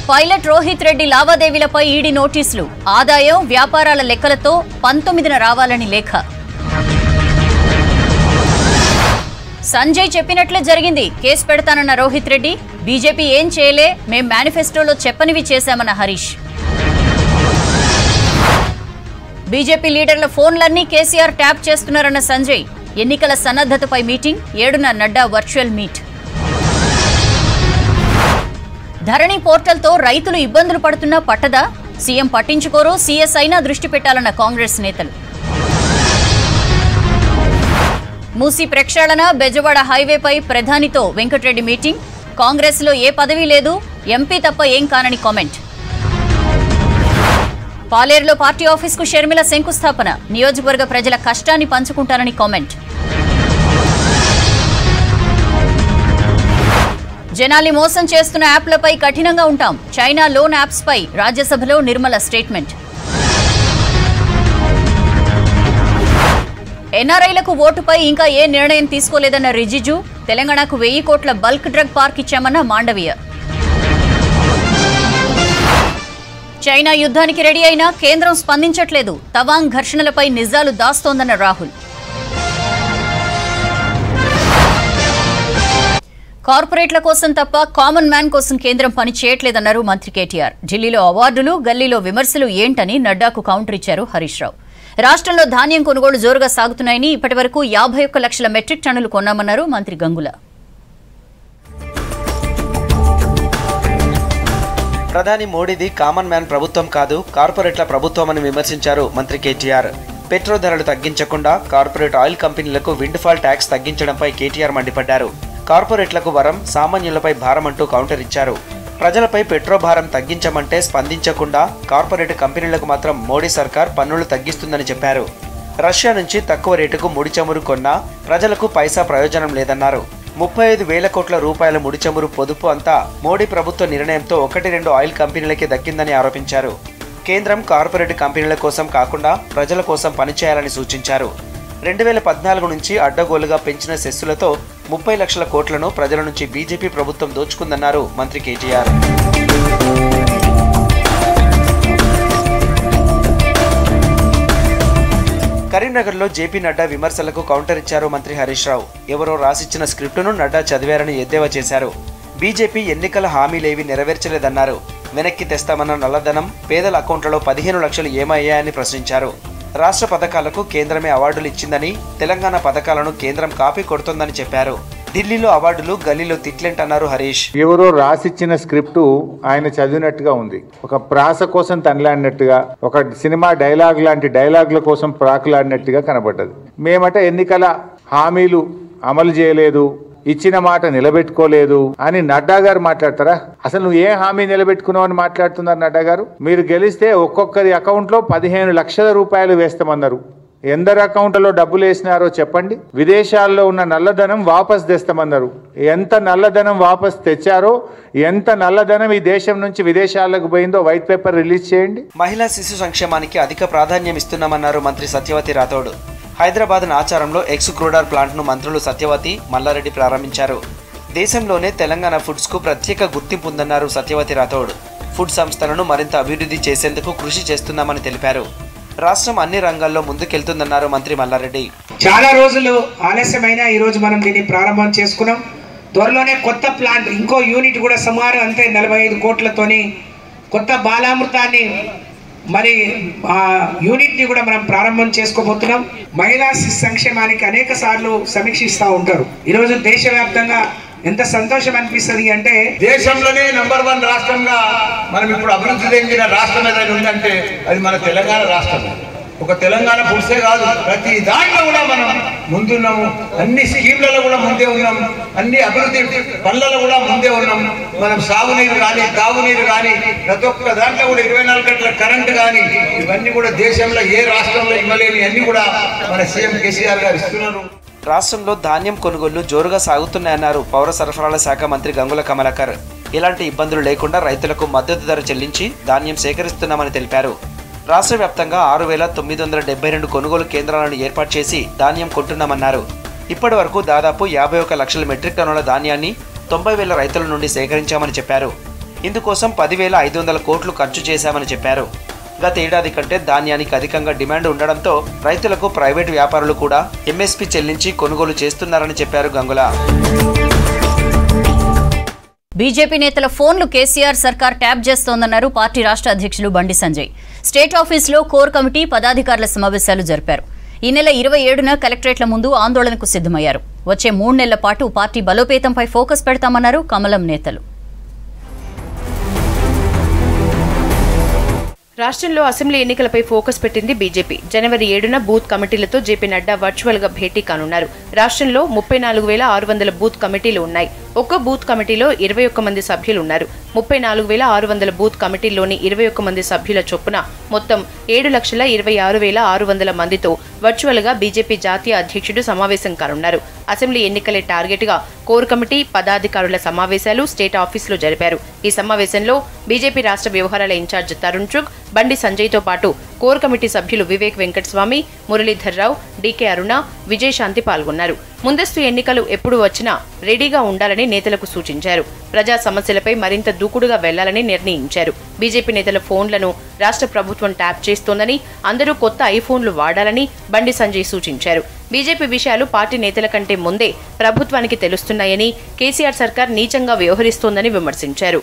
Pilot Rohit Reddy లావాదేవీలపై ED నోటీసులు ఆదాయం వ్యాపారాల లెక్కలతో పంతొమ్మిదిన రావాలని లేఖ సంజయ్ చెప్పినట్లే జరిగింది కేసు పెడతానన్న రోహిత్ రెడ్డి బీజేపీ ఏం చేయలే మేం మేనిఫెస్టోలో చెప్పనివి చేశామన్న హరీష్ బీజేపీ లీడర్ల ఫోన్లన్నీ కేసీఆర్ ట్యాప్ చేస్తున్నారన్న సంజయ్ ఎన్నికల సన్నద్ధతపై మీటింగ్ ఏడున నడ్డా వర్చువల్ మీట్ ధరణి పోర్టల్తో రైతులు ఇబ్బందులు పడుతున్నా పట్టదా సీఎం పట్టించుకోరు సీఎస్ అయినా దృష్టి పెట్టాలన్న కాంగ్రెస్ నేతలు మూసీ ప్రక్షాళన బెజవాడ హైవేపై ప్రధానితో వెంకటరెడ్డి మీటింగ్ కాంగ్రెస్లో ఏ పదవి లేదు ఎంపీ తప్ప ఏం కానని కామెంట్ పాలేరులో పార్టీ ఆఫీస్కు షర్మిల శంకుస్థాపన నియోజకవర్గ ప్రజల కష్టాన్ని పంచుకుంటానని కామెంట్ జనాల్ని మోసం చేస్తున్న యాప్లపై కఠినంగా ఉంటాం చైనా లోన్ యాప్స్పై రాజ్యసభలో నిర్మల స్టేట్మెంట్ ఎన్ఆర్ఐలకు ఓటుపై ఇంకా ఏ నిర్ణయం తీసుకోలేదన్న రిజిజు తెలంగాణకు వెయ్యి కోట్ల బల్క్ డ్రగ్ పార్క్ ఇచ్చామన్న మాండవీయ చైనా యుద్ధానికి రెడీ అయినా కేంద్రం స్పందించట్లేదు తవాంగ్ ఘర్షణలపై నిజాలు దాస్తోందన్న రాహుల్ కార్పొరేట్ల కోసం తప్ప కామన్ మ్యాన్ కోసం కేంద్రం పని చేయట్లేదన్నారు మంత్రి కేటీఆర్ ఢిల్లీలో అవార్డులు గల్లీలో విమర్శలు ఏంటని నడ్డాకు కౌంటర్ ఇచ్చారు హరీష్ రావు రాష్ట్రంలో ధాన్యం కొనుగోలు జోరుగా సాగుతున్నాయని ఇప్పటివరకు యాభై ఒక్క లక్షల మెట్రిక్ టన్నులు కొన్నామన్నారు మంత్రి గంగుల ప్రధాని మోడీది కామన్ మ్యాన్ ప్రభుత్వం కాదు కార్పొరేట్ల ప్రభుత్వం అని విమర్శించారు మంత్రి కేటీఆర్ పెట్రోల్ ధరలు తగ్గించకుండా కార్పొరేట్ ఆయిల్ కంపెనీలకు విండ్ ఫాల్ ట్యాక్స్ తగ్గించడంపై కేటీఆర్ మండిపడ్డారు కార్పొరేట్లకు వరం సామాన్యులపై భారం అంటూ కౌంటర్ ఇచ్చారు ప్రజలపై పెట్రో భారం తగ్గించమంటే స్పందించకుండా కార్పొరేట్ కంపెనీలకు మాత్రం మోడీ సర్కార్ పన్నులు తగ్గిస్తుందని చెప్పారు రష్యా నుంచి తక్కువ రేటుకు ముడి చమురు కొన్నా ప్రజలకు పైసా ప్రయోజనం లేదన్నారు ముప్పై ఐదు వేల కోట్ల రూపాయల ముడి చమురు పొదుపు అంతా మోడీ ప్రభుత్వ నిర్ణయంతో ఒకటి రెండు ఆయిల్ కంపెనీలకే దక్కిందని ఆరోపించారు కేంద్రం కార్పొరేట్ కంపెనీల కోసం కాకుండా ప్రజల కోసం పనిచేయాలని సూచించారు రెండు వేల పద్నాలుగు నుంచి అడ్డగోలుగా పెంచిన సెస్సులతో ముప్పై లక్షల కోట్లను ప్రజల నుంచి బీజేపీ ప్రభుత్వం దోచుకుందన్నారు మంత్రి కేటీఆర్ కరీంనగర్లో జేపీ నడ్డా విమర్శలకు కౌంటర్ ఇచ్చారు మంత్రి హరీష్ రావు ఎవరో రాసిచ్చిన స్క్రిప్టును నడ్డా చదివారని ఎద్దేవా చేశారు బీజేపీ ఎన్నికల హామీలేవి నెరవేర్చలేదన్నారు వెనక్కి తెస్తామన్న నల్లధనం పేదల అకౌంట్లలో పదిహేను లక్షలు ఏమయ్యాయని ప్రశ్నించారు రాష్ట్ర పథకాలకు కేంద్రమే అవార్డులు ఇచ్చిందని తెలంగాణ పథకాలను కేంద్రం కాపీ కొడుతోందని చెప్పారు ఢిల్లీలో అవార్డులు గల్లీలో తిట్లేంటన్నారు హరీష్ ఎవరో రాసిచ్చిన స్క్రిప్ట్ ఆయన చదివినట్టుగా ఉంది ఒక ప్రాస కోసం తనలాడినట్టుగా ఒక సినిమా డైలాగ్ లాంటి డైలాగుల కోసం ప్రాకులాడినట్టుగా కనబడ్డది మేమట ఎన్నికల హామీలు అమలు చేయలేదు ఇచ్చిన మాట నిలబెట్టుకోలేదు అని నడ్డా గారు మాట్లాడతారా అసలు నువ్వు ఏ హామీ నిలబెట్టుకున్నావు అని మాట్లాడుతున్నారు నడ్డా గారు మీరు గెలిస్తే ఒక్కొక్కరి అకౌంట్లో పదిహేను లక్షల రూపాయలు వేస్తామన్నారు ఎందరు అకౌంట్లలో డబ్బులు వేసినారో చెప్పండి విదేశాల్లో ఉన్న నల్లధనం వాపస్ తెస్తామన్నారు ఎంత నల్లధనం వాపస్ తెచ్చారో ఎంత నల్లధనం ఈ దేశం నుంచి విదేశాలకు పోయిందో వైట్ పేపర్ రిలీజ్ చేయండి మహిళా శిశు సంక్షేమానికి అధిక ప్రాధాన్యం ఇస్తున్నామన్నారు మంత్రి సత్యవతి రాథోడ్ హైదరాబాద్ నాచారంలో ఎక్స్ క్రూడార్ ప్లాంట్ను మంత్రులు సత్యవతి మల్లారెడ్డి ప్రారంభించారు దేశంలోనే తెలంగాణ ఫుడ్స్కు ప్రత్యేక గుర్తింపు ఉందన్నారు సత్యవతి రాథోడ్ ఫుడ్ సంస్థలను మరింత అభివృద్ధి చేసేందుకు కృషి చేస్తున్నామని తెలిపారు రాష్ట్రం అన్ని రంగాల్లో ముందుకెళ్తుందన్నారు మంత్రి మల్లారెడ్డి చాలా రోజులు ఆలస్యమైన ఈ రోజు మనం దీన్ని ప్రారంభం చేసుకున్నాం త్వరలోనే కొత్త ప్లాంట్ ఇంకో యూనిట్ కూడా సుమారు అంతే నలభై ఐదు కోట్లతోని కొత్త బాలామృతాన్ని మరి ఆ యూనిట్ని కూడా మనం ప్రారంభం చేసుకోబోతున్నాం మహిళా శిశు సంక్షేమానికి అనేక సార్లు సమీక్షిస్తూ ఉంటారు ఈరోజు దేశవ్యాప్తంగా ఎంత సంతోషం అనిపిస్తుంది అంటే దేశంలోనే నంబర్ వన్ రాష్ట్రంగా మనం ఇప్పుడు అభివృద్ధి చెందిన రాష్ట్రం ఏదైనా ఉందంటే అది మన తెలంగాణ రాష్ట్రం ఒక తెలంగాణ పురుషే కాదు ప్రతి దాంట్లో కూడా మనం ముందున్నాము అన్ని స్కీమ్లలో కూడా ముందే ఉన్నాం అన్ని అభివృద్ధి పనులలో కూడా ముందే ఉన్నాం మనం సాగునీరు కానీ తాగునీరు కానీ ప్రతి ఒక్క దాంట్లో కూడా ఇరవై నాలుగు గంటల కరెంట్ కానీ ఇవన్నీ కూడా దేశంలో ఏ రాష్ట్రంలో ఇవ్వలేని అన్ని కూడా మన సీఎం కేసీఆర్ గారు ఇస్తున్నారు రాష్ట్రంలో ధాన్యం కొనుగోళ్లు జోరుగా సాగుతున్నాయన్నారు పౌర సరఫరాల శాఖ మంత్రి గంగుల కమలాకర్ ఎలాంటి ఇబ్బందులు లేకుండా రైతులకు మద్దతు ధర చెల్లించి ధాన్యం సేకరిస్తున్నామని తెలిపారు రాష్ట్ర వ్యాప్తంగా ఆరు వేల తొమ్మిది వందల డెబ్బై రెండు కొనుగోలు కేంద్రాలను ఏర్పాటు చేసి ధాన్యం కొంటున్నామన్నారు ఇప్పటి వరకు దాదాపు యాభై ఒక లక్షల మెట్రిక్ టన్నుల ధాన్యాన్ని తొంభై వేల రైతుల నుండి సేకరించామని చెప్పారు ఇందుకోసం పదివేల ఐదు వందల కోట్లు ఖర్చు చేశామని చెప్పారు గత ఏడాది కంటే ధాన్యానికి అధికంగా డిమాండ్ ఉండడంతో రైతులకు ప్రైవేటు వ్యాపారులు కూడా ఎంఎస్పీ చెల్లించి కొనుగోలు చేస్తున్నారని చెప్పారు గంగుల బీజేపీ నేతల ఫోన్లు కేసీఆర్ సర్కార్ ట్యాప్ చేస్తోందన్నారు పార్టీ రాష్ట్ర అధ్యక్షులు బండి సంజయ్ స్టేట్ ఆఫీసులో కోర్ కమిటీ పదాధికారుల సమావేశాలు జరిపారు ఈ నెల ఇరవై ఏడున కలెక్టరేట్ల ముందు ఆందోళనకు సిద్ధమయ్యారు వచ్చే మూడు నెలల పాటు పార్టీ బలోపేతంపై ఫోకస్ పెడతామన్నారు కమలం నేతలు రాష్ట్రంలో అసెంబ్లీ ఎన్నికలపై ఫోకస్ పెట్టింది బీజేపీ జనవరి ఏడున బూత్ కమిటీలతో జేపీ నడ్డా వర్చువల్ గా భేటీ కానున్నారు రాష్ట్రంలో ముప్పై నాలుగు వేల ఆరు వందల బూత్ కమిటీలు ఉన్నాయి ఒక్క బూత్ కమిటీలో ఇరవై ఒక్క మంది సభ్యులు ఉన్నారు ముప్పై నాలుగు వేల ఆరు వందల బూత్ కమిటీల్లోని ఇరవై ఒక్క మంది సభ్యుల చొప్పున మొత్తం ఏడు లక్షల ఇరవై ఆరు వేల ఆరు వందల మందితో వర్చువల్ గా బీజేపీ జాతీయ అధ్యక్షుడు సమావేశం కానున్నారు అసెంబ్లీ ఎన్నికలే టార్గెట్ గా కోర్ కమిటీ పదాధికారుల సమావేశాలు స్టేట్ ఆఫీసులో జరిపారు ఈ సమావేశంలో బీజేపీ రాష్ట్ర వ్యవహారాల ఇన్ఛార్జ్ తరుణ్ చుగ్ బండి సంజయ్ తో పాటు కోర్ కమిటీ సభ్యులు వివేక్ వెంకటస్వామి మురళీధర్ రావు డీకే అరుణ విజయశాంతి పాల్గొన్నారు ముందస్తు ఎన్నికలు ఎప్పుడు వచ్చినా రెడీగా ఉండాలని నేతలకు సూచించారు ప్రజా సమస్యలపై మరింత దూకుడుగా వెళ్లాలని నిర్ణయించారు బీజేపీ నేతల ఫోన్లను రాష్ట్ర ప్రభుత్వం ట్యాప్ చేస్తోందని అందరూ కొత్త ఐఫోన్లు వాడాలని బండి సంజయ్ సూచించారు బీజేపీ విషయాలు పార్టీ నేతల కంటే ముందే ప్రభుత్వానికి తెలుస్తున్నాయని కేసీఆర్ సర్కార్ నీచంగా వ్యవహరిస్తోందని విమర్శించారు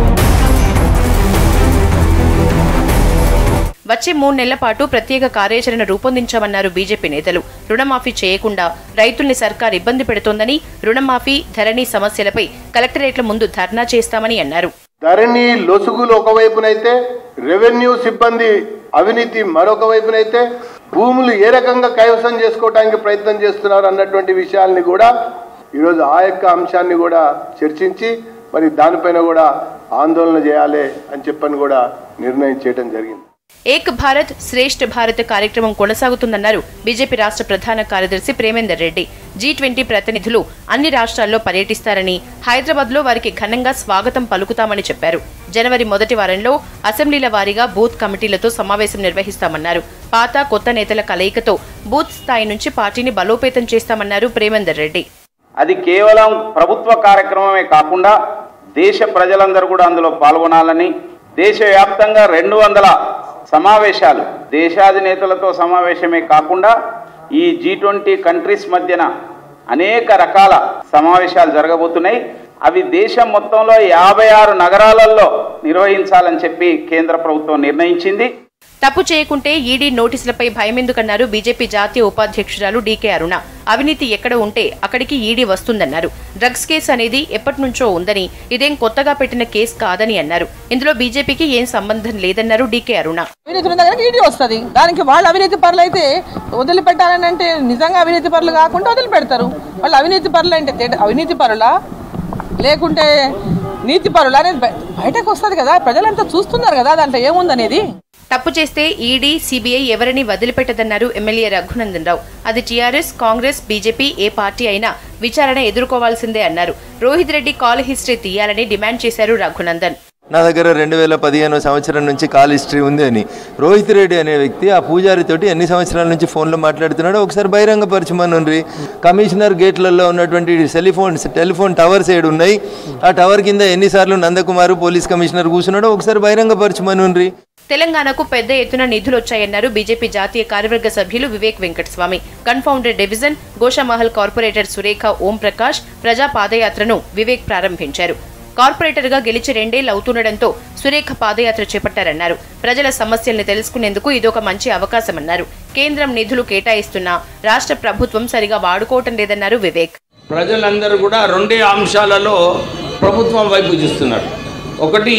వచ్చే మూడు నెలల పాటు ప్రత్యేక కార్యాచరణ రూపొందించామన్నారు బీజేపీ నేతలు రుణమాఫీ చేయకుండా రైతుల్ని సర్కార్ ఇబ్బంది పెడుతోందని రుణమాఫీ ధరణి సమస్యలపై కలెక్టరేట్ల ముందు ధర్నా చేస్తామని అన్నారు ధరణి లొసుగులు ఒకవైపునైతే రెవెన్యూ సిబ్బంది అవినీతి మరొక వైపునైతే భూములు ఏ రకంగా కైవసం చేసుకోవడానికి ప్రయత్నం చేస్తున్నారు అన్నటువంటి విషయాల్ని కూడా ఈరోజు ఆ యొక్క అంశాన్ని కూడా చర్చించి మరి దానిపైన కూడా ఆందోళన చేయాలి అని చెప్పని కూడా నిర్ణయం చేయడం జరిగింది ఏక్ భారత్ శ్రేష్ఠ భారత్ కార్యక్రమం కొనసాగుతుందన్నారు బీజేపీ రాష్ట్ర ప్రధాన కార్యదర్శి ప్రేమేందర్ రెడ్డి జీ ట్వంటీ ప్రతినిధులు అన్ని రాష్ట్రాల్లో పర్యటిస్తారని హైదరాబాద్లో వారికి ఘనంగా స్వాగతం పలుకుతామని చెప్పారు జనవరి మొదటి వారంలో అసెంబ్లీల వారీగా బూత్ కమిటీలతో సమావేశం నిర్వహిస్తామన్నారు పాత కొత్త నేతల కలయికతో బూత్ స్థాయి నుంచి పార్టీని బలోపేతం చేస్తామన్నారు ప్రేమేందర్ రెడ్డి అది కేవలం ప్రభుత్వ కార్యక్రమమే కాకుండా దేశ ప్రజలందరూ కూడా అందులో పాల్గొనాలని దేశవ్యాప్తంగా రెండు వందల సమావేశాలు దేశాధినేతలతో సమావేశమే కాకుండా ఈ జీ ట్వంటీ కంట్రీస్ మధ్యన అనేక రకాల సమావేశాలు జరగబోతున్నాయి అవి దేశం మొత్తంలో యాభై ఆరు నగరాలలో నిర్వహించాలని చెప్పి కేంద్ర ప్రభుత్వం నిర్ణయించింది తప్పు చేయకుంటే ఈడీ నోటీసులపై భయమెందుకన్నారు బీజేపీ జాతీయ ఉపాధ్యక్షురాలు డీకే అరుణ అవినీతి ఎక్కడ ఉంటే అక్కడికి ఈడీ వస్తుందన్నారు డ్రగ్స్ కేసు అనేది ఎప్పటి నుంచో ఉందని ఇదేం కొత్తగా పెట్టిన కేసు కాదని అన్నారు ఇందులో బీజేపీకి ఏం సంబంధం లేదన్నారు డీకే అరుణ అవినీతి ఉన్న దగ్గరికి ఈడీ వస్తుంది దానికి వాళ్ళు అవినీతి పరులు అయితే వదిలిపెట్టాలని అంటే నిజంగా అవినీతి పరులు కాకుండా వదిలిపెడతారు వాళ్ళు అవినీతి పరులు అంటే తేడా- అవినీతి పరులా లేకుంటే నీతి పరులా అనేది బయ- బయటకు వస్తుంది కదా ప్రజలంతా చూస్తున్నారు కదా దాంట్లో ఏముందనేది తప్పు చేస్తే ఈడీ సిబిఐ ఎవరిని వదిలిపెట్టదన్నారు ఎమ్మెల్యే రఘునందన్ రావు అది టీఆర్ఎస్ కాంగ్రెస్ బీజేపీ ఏ పార్టీ అయినా విచారణ ఎదుర్కోవాల్సిందే అన్నారు రోహిత్ రెడ్డి కాల్ హిస్టరీ తీయాలని డిమాండ్ చేశారు రఘునందన్ నా దగ్గర రెండు వేల పదిహేను సంవత్సరం నుంచి కాల్ హిస్టరీ ఉంది అని రోహిత్ రెడ్డి అనే వ్యక్తి ఆ పూజారితోటి ఎన్ని సంవత్సరాల నుంచి ఫోన్లో మాట్లాడుతున్నాడో ఒకసారి బహిరంగపరచమనుండ్రి కమిషనర్ గేట్లలో ఉన్నటువంటి సెలిఫోన్ టెలిఫోన్ టవర్స్ ఏడు ఉన్నాయి ఆ టవర్ కింద ఎన్నిసార్లు నందకుమార్ పోలీస్ కమిషనర్ కూర్చున్నాడో ఒకసారి బహిరంగపరచమనుండ్రి తెలంగాణకు పెద్ద ఎత్తున నిధులు వచ్చాయన్నారు బీజేపీ జాతీయ కార్యవర్గ సభ్యులు వివేక్ వెంకటస్వామి గన్ఫౌండర్ డివిజన్ గోషామహల్ కార్పొరేటర్ సురేఖ ఓం ప్రకాష్ ప్రజా పాదయాత్రను వివేక్ ప్రారంభించారు కార్పొరేటర్ గా గెలిచి రెండేళ్లు అవుతుండటంతో సురేఖ పాదయాత్ర చేపట్టారన్నారు ప్రజల సమస్యల్ని తెలుసుకునేందుకు ఇదొక మంచి అవకాశమన్నారు కేంద్రం నిధులు కేటాయిస్తున్నా రాష్ట్ర ప్రభుత్వం సరిగా వాడుకోవటం లేదన్నారు వివేక్ ప్రజలందరూ కూడా రెండే అంశాలలో ప్రభుత్వం వైపు చూస్తున్నారు ఒకటి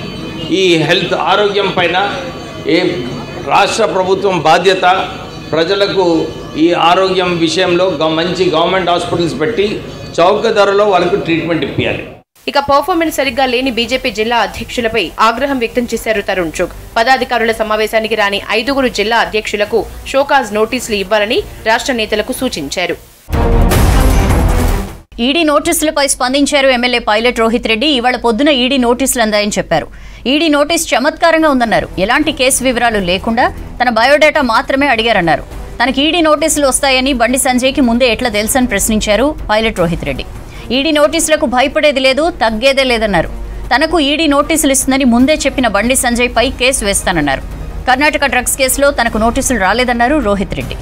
ఈ హెల్త్ ఆరోగ్యం పైన ఏ రాష్ట్ర ప్రభుత్వం బాధ్యత ప్రజలకు ఈ ఆరోగ్యం విషయంలో గ- మంచి గవర్నమెంట్ హాస్పిటల్స్ పెట్టి చౌక ధరలో వాళ్ళకు ట్రీట్మెంట్ ఇప్పించాలి ఇక పర్ఫార్మెన్స్ సరిగ్గా లేని బీజేపీ జిల్లా అధ్యక్షులపై ఆగ్రహం వ్యక్తం చేశారు తరుణ్ చుగ్ పదాధికారుల సమావేశానికి రాని ఐదుగురు జిల్లా అధ్యక్షులకు షోకాజ్ నోటీసులు ఇవ్వాలని రాష్ట్ర నేతలకు సూచించారు ఈడీ నోటీసులపై స్పందించారు ఎమ్మెల్యే పైలట్ రోహిత్ రెడ్డి ఇవాళ పొద్దున ఈడీ నోటీసులు అందాయని చెప్పారు ఈడీ నోటీస్ చమత్కారంగా ఉందన్నారు ఎలాంటి కేసు వివరాలు లేకుండా తన బయోడేటా మాత్రమే అడిగారన్నారు తనకి ఈడీ నోటీసులు వస్తాయని బండి సంజయ్కి ముందే ఎట్లా తెలుసని ప్రశ్నించారు పైలట్ రోహిత్ రెడ్డి ఈడీ నోటీసులకు భయపడేది లేదు తగ్గేదే లేదన్నారు తనకు ఈడీ నోటీసులు ఇస్తుందని ముందే చెప్పిన బండి సంజయ్ పై కేసు వేస్తానన్నారు కర్ణాటక డ్రగ్స్ కేసులో తనకు నోటీసులు రాలేదన్నారు రోహిత్ రెడ్డి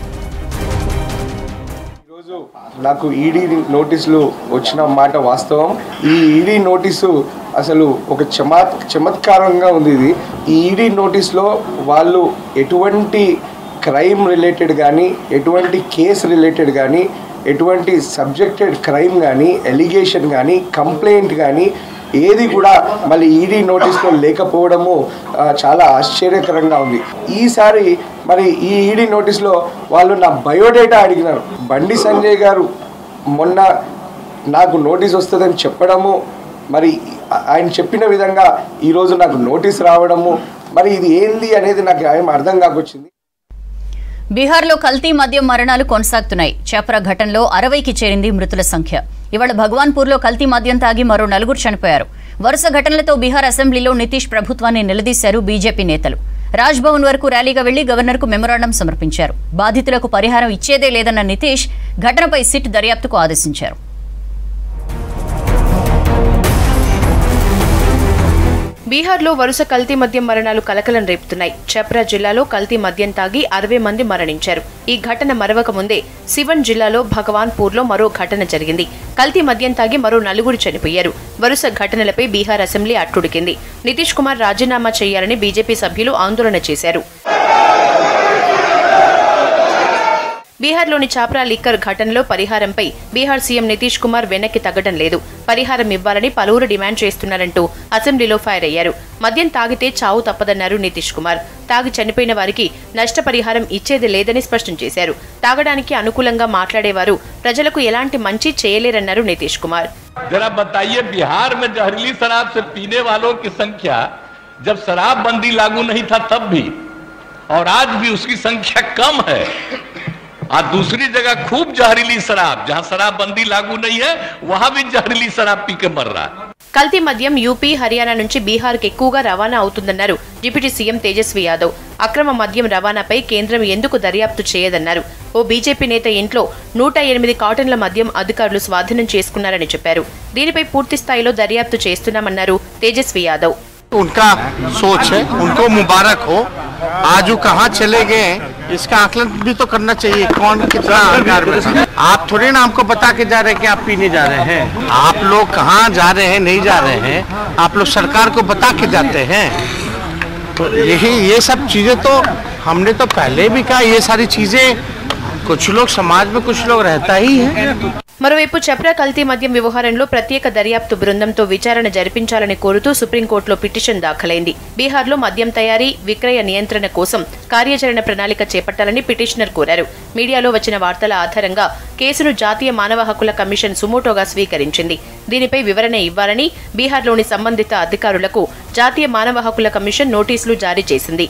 నాకు ఈడీ నోటీసులు వచ్చిన మాట వాస్తవం ఈ ఈడీ నోటీసు అసలు ఒక చమా చమత్కారంగా ఉంది ఇది ఈ ఈడీ నోటీస్లో వాళ్ళు ఎటువంటి క్రైమ్ రిలేటెడ్ కానీ ఎటువంటి కేస్ రిలేటెడ్ కానీ ఎటువంటి సబ్జెక్టెడ్ క్రైమ్ కానీ ఎలిగేషన్ కానీ కంప్లైంట్ కానీ ఏది కూడా మళ్ళీ ఈడీ నోటీస్లో లేకపోవడము ఆ, చాలా ఆశ్చర్యకరంగా ఉంది ఈసారి మరి ఈ ఈడీ నోటీస్లో వాళ్ళు నా బయోడేటా అడిగినారు బండి సంజయ్ గారు మొన్న నాకు నోటీస్ వస్తుందని చెప్పడము మరి ఆయన చెప్పిన విధంగా ఈరోజు నాకు నోటీస్ రావడము మరి ఇది ఏంది అనేది నాకు ఏం అర్థం కాకొచ్చింది బీహార్లో కల్తీ మద్యం మరణాలు కొనసాగుతున్నాయి చేపర ఘటనలో అరవైకి చేరింది మృతుల సంఖ్య ఇవాళ భగవాన్పూర్లో కల్తీ మద్యం తాగి మరో నలుగురు చనిపోయారు వరుస ఘటనలతో బీహార్ అసెంబ్లీలో నితీష్ ప్రభుత్వాన్ని నిలదీశారు బీజేపీ నేతలు రాజ్భవన్ వరకు ర్యాలీగా వెళ్లి గవర్నర్కు మెమరాండం సమర్పించారు బాధితులకు పరిహారం ఇచ్చేదే లేదన్న నితీష్ ఘటనపై సిట్ దర్యాప్తుకు ఆదేశించారు బీహార్లో వరుస కల్తీ మద్యం మరణాలు కలకలం రేపుతున్నాయి చప్రా జిల్లాలో కల్తీ మద్యం తాగి అరవై మంది మరణించారు ఈ ఘటన మరవక ముందే సివన్ జిల్లాలో భగవాన్పూర్లో మరో ఘటన జరిగింది కల్తీ మద్యం తాగి మరో నలుగురు చనిపోయారు వరుస ఘటనలపై బీహార్ అసెంబ్లీ అట్టుడికింది నితీష్ కుమార్ రాజీనామా చేయాలని బీజేపీ సభ్యులు ఆందోళన చేశారు బీహార్లోని చాప్రా లిక్కర్ ఘటనలో పరిహారంపై బీహార్ సీఎం నితీష్ కుమార్ వెనక్కి తగ్గడం లేదు పరిహారం ఇవ్వాలని పలువురు డిమాండ్ చేస్తున్నారంటూ అసెంబ్లీలో ఫైర్ అయ్యారు మద్యం తాగితే చావు తప్పదన్నారు నితీష్ కుమార్ తాగి చనిపోయిన వారికి నష్టపరిహారం ఇచ్చేది లేదని స్పష్టం చేశారు తాగడానికి అనుకూలంగా మాట్లాడేవారు ప్రజలకు ఎలాంటి మంచి చేయలేరన్నారు నితీష్ కుమార్ जरा बताइए बिहार में जहरीली शराब से पीने वालों की संख्या जब शराब बंदी लागू नहीं था तब भी और आज भी उसकी संख्या कम है आज दूसरी जगह खूब जहरीली शराब जहां शराब बंदी लागू नहीं है वहां भी जहरीली शराब पी के मर रहा है కల్తీ మద్యం యూపీ హర్యానా నుంచి బీహార్కి ఎక్కువగా రవాణా అవుతుందన్నారు డిప్యూటీ సీఎం తేజస్వి యాదవ్ అక్రమ మద్యం రవాణాపై కేంద్రం ఎందుకు దర్యాప్తు చేయదన్నారు ఓ బీజేపీ నేత ఇంట్లో నూట ఎనిమిది కాటన్ల మద్యం అధికారులు స్వాధీనం చేసుకున్నారని చెప్పారు దీనిపై పూర్తి స్థాయిలో దర్యాప్తు చేస్తున్నామన్నారు తేజస్వి యాదవ్ उनका सोच है उनको मुबारक हो आज वो कहाँ चले गए इसका आकलन भी तो करना चाहिए कौन कितना अहंकार में था। आप थोड़ी ना हमको बता के जा रहे हैं कि आप पीने जा रहे हैं आप लोग कहाँ जा रहे हैं नहीं जा रहे हैं आप लोग सरकार को बता के जाते हैं तो यही ये सब चीजें तो हमने तो पहले भी कहा ये सारी चीजें कुछ लोग समाज में कुछ लोग रहता ही है మరోవైపు చప్రా కల్తీ మద్యం వ్యవహారంలో ప్రత్యేక దర్యాప్తు బృందంతో విచారణ జరిపించాలని కోరుతూ సుప్రీంకోర్టులో పిటిషన్ దాఖలైంది బీహార్లో మద్యం తయారీ విక్రయ నియంత్రణ కోసం కార్యాచరణ ప్రణాళిక చేపట్టాలని పిటిషనర్ కోరారు మీడియాలో వచ్చిన వార్తల ఆధారంగా కేసును జాతీయ మానవ హక్కుల కమిషన్ సుమోటోగా స్వీకరించింది దీనిపై వివరణ ఇవ్వాలని బీహార్లోని సంబంధిత అధికారులకు జాతీయ మానవ హక్కుల కమిషన్ నోటీసులు జారీ చేసింది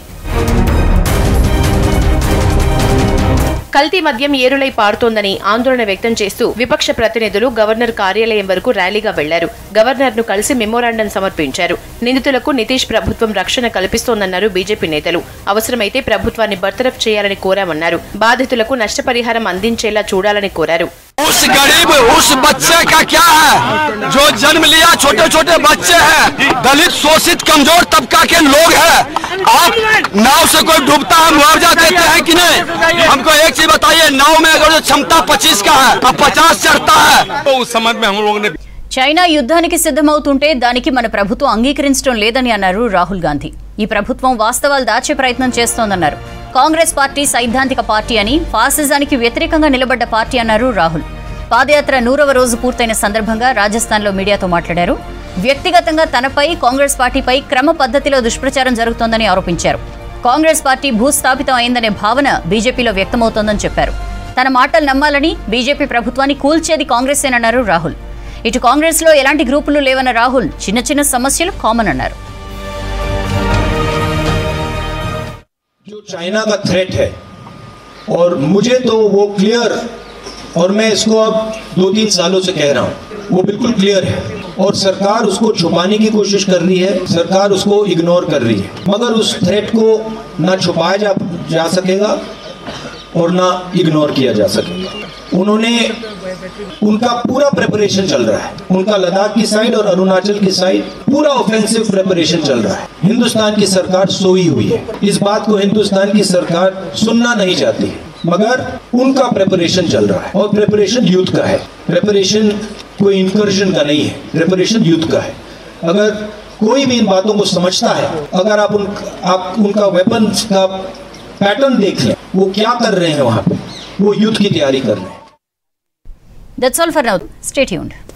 కల్తీ మద్యం ఏరులై పారుతోందని ఆందోళన వ్యక్తం చేస్తూ విపక్ష ప్రతినిధులు గవర్నర్ కార్యాలయం వరకు ర్యాలీగా వెళ్లారు గవర్నర్ ను కలిసి మెమోరాండం సమర్పించారు నిందితులకు నితీష్ ప్రభుత్వం రక్షణ కల్పిస్తోందన్నారు బీజేపీ నేతలు అవసరమైతే ప్రభుత్వాన్ని బర్తరఫ్ చేయాలని కోరామన్నారు బాధితులకు నష్టపరిహారం అందించేలా చూడాలని కోరారు उस गरीब उस बच्चे का क्या है जो जन्म लिया छोटे छोटे बच्चे हैं दलित शोषित कमजोर तबका के लोग हैं आप नाव से कोई डूबता है मुआवजा देते हैं कि नहीं हमको एक चीज बताइए नाव में अगर जो क्षमता पच्चीस का है अब पचास चढ़ता है तो उस समझ में हम लोगों ने చైనా యుద్ధానికి సిద్ధమవుతుంటే దానికి మన ప్రభుత్వం అంగీకరించడం లేదని అన్నారు రాహుల్ గాంధీ ఈ ప్రభుత్వం వాస్తవాలు దాచే ప్రయత్నం చేస్తోందన్నారు కాంగ్రెస్ పార్టీ సైద్ధాంతిక పార్టీ అని ఫాసిజానికి వ్యతిరేకంగా నిలబడ్డ పార్టీ అన్నారు రాహుల్ పాదయాత్ర నూరవ రోజు పూర్తయిన సందర్భంగా రాజస్థాన్లో మీడియాతో మాట్లాడారు వ్యక్తిగతంగా తనపై కాంగ్రెస్ పార్టీపై క్రమ పద్ధతిలో దుష్ప్రచారం జరుగుతోందని ఆరోపించారు కాంగ్రెస్ పార్టీ భూస్థాపితం అయిందనే భావన బీజేపీలో వ్యక్తమవుతోందని చెప్పారు తన మాటలు నమ్మాలని బీజేపీ ప్రభుత్వాన్ని కూల్చేది కాంగ్రెసేనన్నారు రాహుల్ ఇటు కాంగ్రెస్ లో ఎలాంటి గ్రూపులు లేవన్న రాహుల్ చిన్న చిన్న సమస్యలు కామన్ అన్నారు जो चाइना का थ्रेट है और मुझे तो वो क्लियर और मैं इसको अब दो तीन सालों से कह रहा हूँ वो बिल्कुल क्लियर है और सरकार उसको छुपाने की कोशिश कर रही है सरकार उसको इग्नोर कर रही है मगर उस थ्रेट को ना छुपाया जा, जा सकेगा और ना इग्नोर किया जा सके उन्होंने उनका पूरा प्रिपरेशन चल रहा है उनका लद्दाख की साइड और अरुणाचल की साइड पूरा ऑफेंसिव प्रिपरेशन चल रहा है हिंदुस्तान की सरकार सोई हुई है इस बात को हिंदुस्तान की सरकार सुनना नहीं चाहती है मगर उनका प्रिपरेशन चल रहा है और प्रिपरेशन यूथ का है प्रिपरेशन कोई इंकर्जन का नहीं है प्रिपरेशन यूथ का है अगर कोई भी इन बातों को समझता है अगर आप उन आप उनका वेपन्स का पैटर्न देख लें वो क्या कर रहे हैं वहां पे वो युद्ध की तैयारी कर रहे हैं That's all for now. Stay tuned.